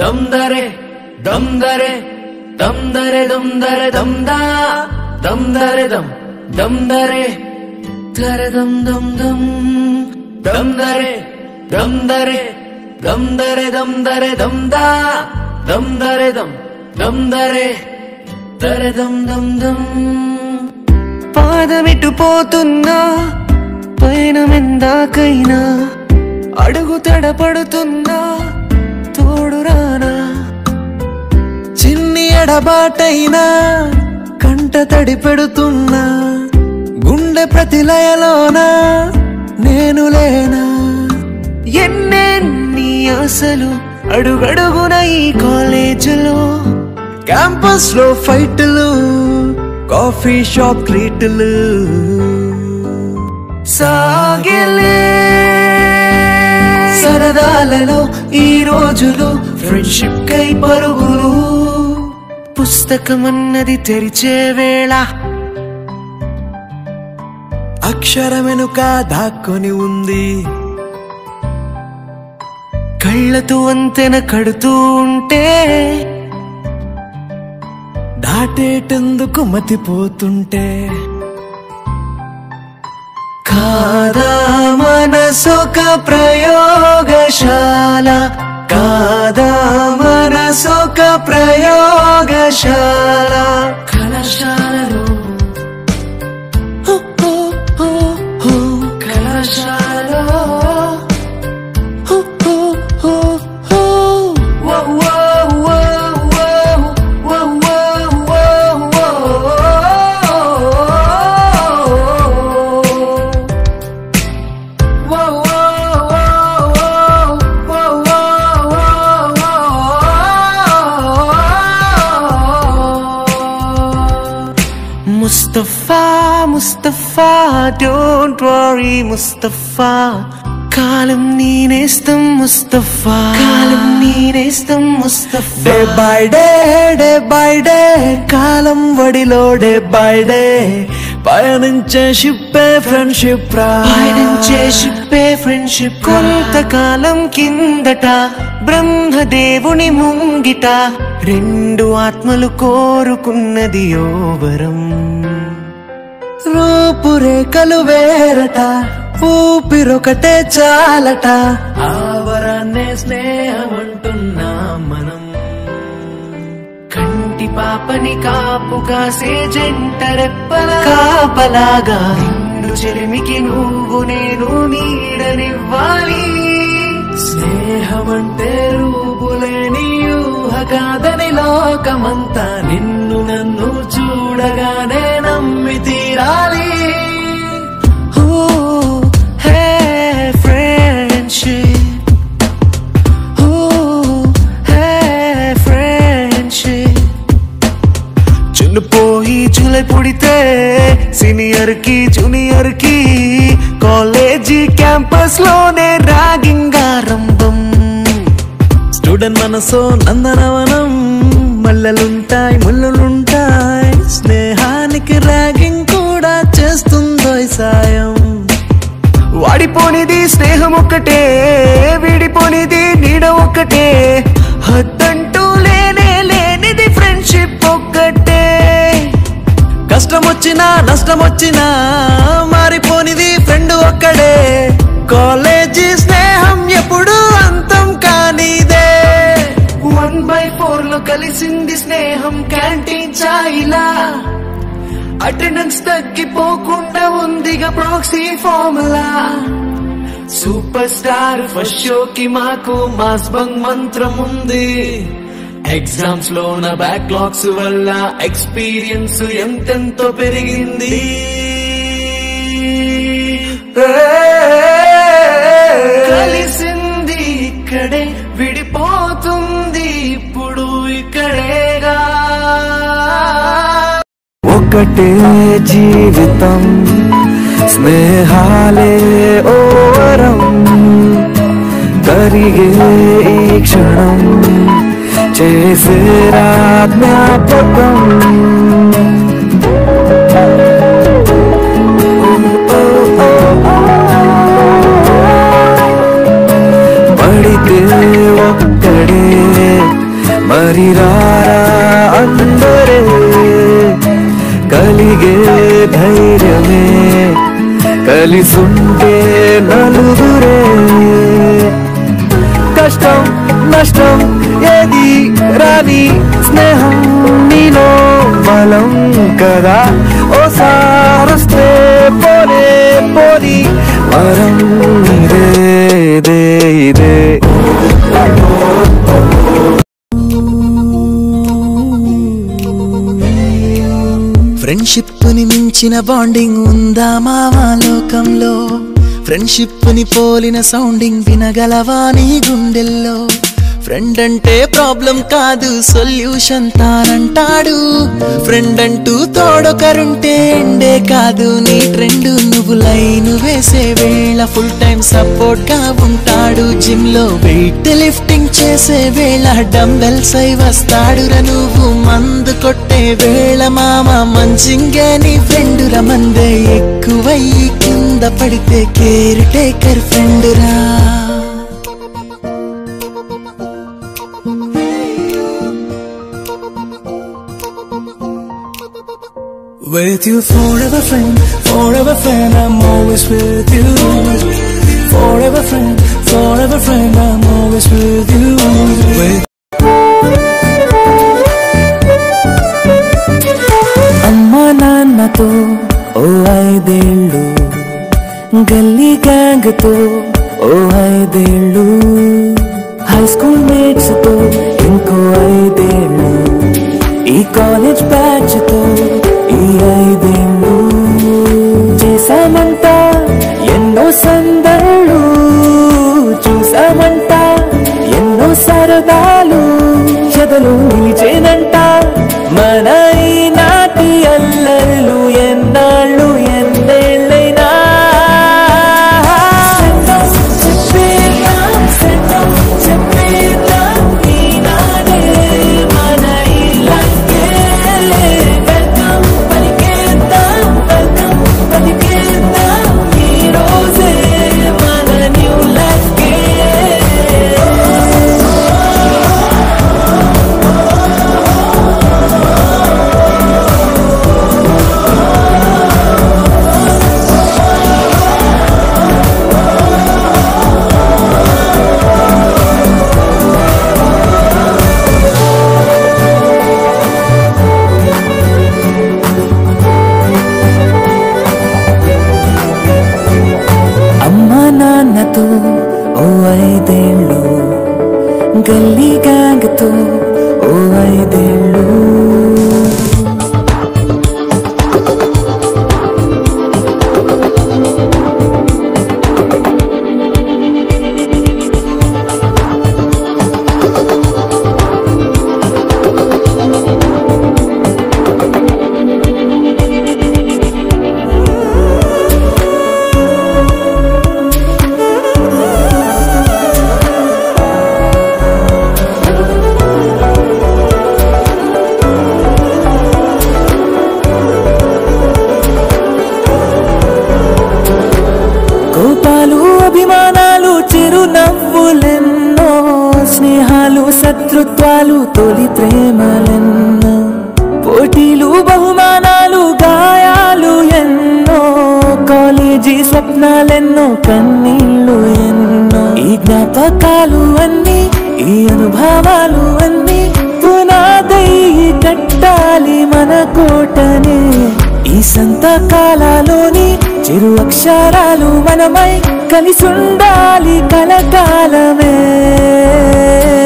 దమ్దరే దమ్దరే దమ్దరే దమ్దరే దమ్దా దమ్దరే దమ్ దమ్దరే దరే దమ్ దమ్ దమ్ దమ్దరే దమ్దరే దమ్దరే దమ్దరే దమ్దా దమ్దరే దమ్ దమ్దరే దరే దమ్ దమ్ దమ్ పాదమిటు పోతున్నా పైన మెందాకైనా అడుగు తడపడుతున్నా తోడురానా చిన్ని ఎడబాటైనా కంట తడి పెడుతున్నా గుండె ప్రతిలయలోన నేను లేనా ఎన్నెన్ని ఆశలు అడుగడుగున ఈ కాలేజీలో క్యాంపస్ లో ఫైట్లు కాఫీ షాప్ ట్రీట్లు సాగలే సరదాలలో ఈ రోజులు ఫ్రెండ్షిప్ కై పరుగులు పుస్తకమన్నది తెరిచే వేళ అక్షరమెనుక దాక్కొని ఉంది కళ్ళతో వంతెన కడుతూ ఉంటే దాటేటందుకు మతిపోతుంటే కాదా మనసొక ప్రయోగశాల కాదా మనసొక ప్రయోగశాల కళాశాలలో హో, హో, హో, హో. కళాశాలలో హో, హో, హో, హో. Whoa, whoa, whoa, whoa, whoa, whoa, whoa, whoa. Whoa, whoa, whoa, whoa, whoa. Mustafa Mustafa don't worry Mustafa కాలం నేనేస్తాం ముస్తఫా కాలం నేనేస్తాం Mustafa day by day day by day కాలం వడిలో డే బై డే పయనించే షిప్పే ఫ్రెండ్షిప్ పయనించే షిప్పే ఫ్రెండ్షిప్ కొంతకాలం కిందట బ్రహ్మదేవుని ముంగిట రెండు ఆత్మలు కోరుకున్నది ఓవరం రూపురేఖలు వేరట ఊపిరొకటే చాలట ఆవరాన్నే స్నేహం అంటున్నాం మనం కంటి పాపని కాపు కాసే జంట రెప్పల కాపలాగా నిండు చెలిమికి నువ్వు నేను నీడనివ్వాలి స్నేహం అంటే రూపులేని ఊహ కాదని లోకమంతా నిన్ను నన్ను చూడగానే నమ్మి తీరాలి Oh, hey, friendship. Oh, hey, friendship. చిన్నపోయి జూలై పుడితే సీనియర్ కి జూనియర్ కి కాలేజీ క్యాంపస్ లోనే ర్యాగింగ్ ఆరంభం స్టూడెంట్ మనసు నందనవనం మల్లెలుంటాయి ముళ్ళులుంటాయి స్నేహానికి ర్యాగింగ్ కూడా చేస్తుందో ఈ సాయం వాడిపోనిది స్నేహం ఒక్కటే విడిపోనిది నీడ ఒక్కటే హద్దంటూ లేనే లేనిది ఫ్రెండ్షిప్ ఒక్కటే కష్టం వచ్చినా నష్టం వచ్చినా మారిపోనిది ఫ్రెండ్ ఒక్కడే కాలేజీ స్నేహం ఎప్పుడు అంతం కానిదే వన్ బై ఫోర్ లో కలిసింది స్నేహం క్యాంటీన్ చాయిలా అటెండెన్స్ తగ్గిపోకుండా ఉందిగా proxy formula super star first షోకి మాకు మాస్ బంగ్ మంత్రం ఉంది ఎగ్జామ్స్ లో నా బ్యాక్లాగ్స్ వల్ల ఎక్స్పీరియన్స్ ఎంతెంతో పెరిగింది కలిసింది ఇక్కడే విడిపోతుంది ఇప్పుడు ఇక్కడేగా ఒకటే జీవితం స్నేహాలే ఓవరం కరిగే ఈ క్షణం చేసే జ్ఞాపకం పడితే ఒక్కడే కలిసుంటే నలుగురే కష్టం నష్టం ఏది రాని స్నేహం నీలో బలం కదా ఓసారొస్తే పోనే పోని వరం ఇదే ఇదే ఇదే ఫ్రెండ్షిప్ ని మించిన బాండింగ్ ఉందా మావా లోకంలో ఫ్రెండ్షిప్ ని పోలిన సౌండింగ్ వినగలవా నీ గుండెల్లో ఫ్రెండ్ అంటే ప్రాబ్లం కాదు సొల్యూషన్ తానంటాడు ఫ్రెండ్ అంటూ తోడొకరుంటే ఎండే కాదు నీ ట్రెండ్ నువ్వు లైన్ వేసే వేళ ఫుల్ టైం సపోర్ట్ గా ఉంటాడు జిమ్ లో వెయిట్ లిఫ్టింగ్ చేసే వేళ డంబెల్స్ అయి వస్తాడురా నువ్వు మందు కొట్టే వేళ మామ మంచింగే నీ ఫ్రెండ్ రా మందే ఎక్కువయ్యి కింద పడితే కేర్ టేకర్ ఫ్రెండ్ రా With you forever friend, forever friend, I'm always with you. Forever friend, forever friend, I'm always with you. With అమ్మ నాన్నతో ఓ ఐదేళ్ళు గల్లీ గ్యాంగ్తో ఓ ఐదేళ్ళు హై స్కూల్ మేట్స్ తో ఇంకో ఐదేళ్ళు ఈ కాలేజ్ బ్యాచ్ తో ఈ ఐదేళ్ళు చేశామంట ఎన్నో సందళ్ళు చూసామంట ఎన్నో సరదాలు చెదలు నిలిచేనంట మన ఈ నాటి అల్లర్లు ఎన్నాళ్ళు ఎన్నేళ్ళైనా చెప్పేద్దాం, చెప్పేద్దాం, ఈనాడే మన ఇలాగే వెల్కమ్ పలికేద్దాం, వెల్కమ్ పలికేద్దాం, ఈ రోజే మన న్యూ లైఫ్కే అమ్మ నాన్నతో ఓ ఐదేళ్ళు గల్లీ గ్యాంగ్తో ఓ ఐదేళ్ళు కోపాలు అభిమానాలు చిరునవ్వులెన్నో స్నేహాలు శత్రుత్వాలు తొలి ప్రేమలెన్నో పోటీలు బహుమానాలు గాయాలు ఎన్నో కాలేజీ స్వప్నాలెన్నో కన్నీళ్ళు ఎన్నో ఈ జ్ఞాపకాలు అన్నీ ఈ అనుభవాలు అన్నీ పునాదై కట్టాలి మన కోటనే ఈ సంతకాలలోని చిరు అక్షరాలు మనమై కలిసుండాలి కలకాలమే